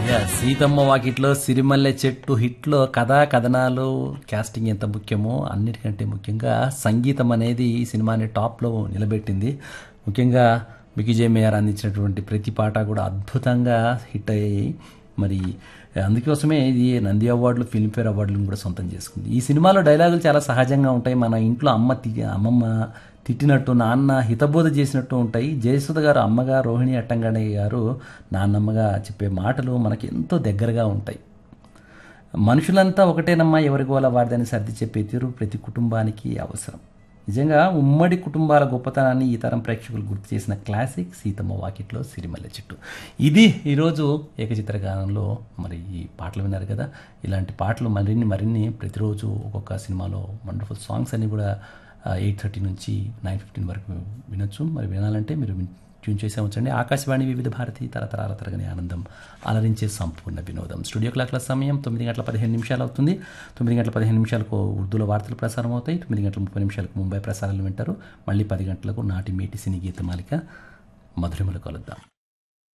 yeah, Seethamma వాకిట్లో సిరిమల్లె చెట్టు హిట్లో కథా కథనాలు కాస్టింగ్ ఎంత ముఖ్యమో అన్నిటికంటే ముఖ్యంగా సంగీతం అనేది ఈ సినిమాని టాప్లో నిలబెట్టింది ముఖ్యంగా మికిజే మేయర్ అందించినటువంటి ప్రతి పాట కూడా అద్భుతంగా హిట్ అయ్యాయి మరి అందుకోసమే ఇది నంది అవార్డులు ఫిల్మ్ఫేర్ అవార్డులను కూడా సొంతం చేసుకుంది ఈ సినిమాలో డైలాగులు చాలా సహజంగా ఉంటాయి మన ఇంట్లో అమ్మ తి అమ్మమ్మ తిట్టినట్టు నాన్న హితబోధ చేసినట్టు ఉంటాయి జయసుధ గారు అమ్మగా రోహిణి అట్టంగానే గారు నాన్నమ్మగా చెప్పే మాటలు మనకి ఎంతో దగ్గరగా ఉంటాయి మనుషులంతా ఒకటేనమ్మా ఎవరి గోల వారిదని సర్ది చెప్పే తీరు ప్రతి కుటుంబానికి అవసరం నిజంగా ఉమ్మడి కుటుంబాల గొప్పతనాన్ని ఈ తరం ప్రేక్షకులు గుర్తు చేసిన క్లాసిక్ సీతమ్మ వాకిట్లో సిరిమల్లె చెట్టు ఇది ఈరోజు ఏకచిత్ర గానంలో మరి ఈ పాటలు విన్నారు కదా ఇలాంటి పాటలు మరిన్ని మరిన్ని ప్రతిరోజు ఒక్కొక్క సినిమాలో వండర్ఫుల్ సాంగ్స్ అన్ని కూడా ఎయిట్ థర్టీ నుంచి నైన్ ఫిఫ్టీన్ వరకు వినొచ్చు మరి వినాలంటే మీరు విన్- ట్యూన్ చేసే ఉంచండి ఆకాశవాణి వివిధ భారతి తరతరాల తరగని ఆనందం అలరించే సంపూర్ణ వినోదం స్టూడియో క్లాక్ల సమయం తొమ్మిది గంటల పదిహేను నిమిషాలు అవుతుంది తొమ్మిది గంటల పదిహేను నిమిషాలకు ఉర్దూలో వార్తలు ప్రసారం అవుతాయి తొమ్మిది గంటల ముప్పై నిమిషాలకు ముంబై ప్రసారాలు వింటారు మళ్ళీ పది గంటలకు నాటి మేటి సినీ గీత మాలిక మధురిమలు కలుద్దాం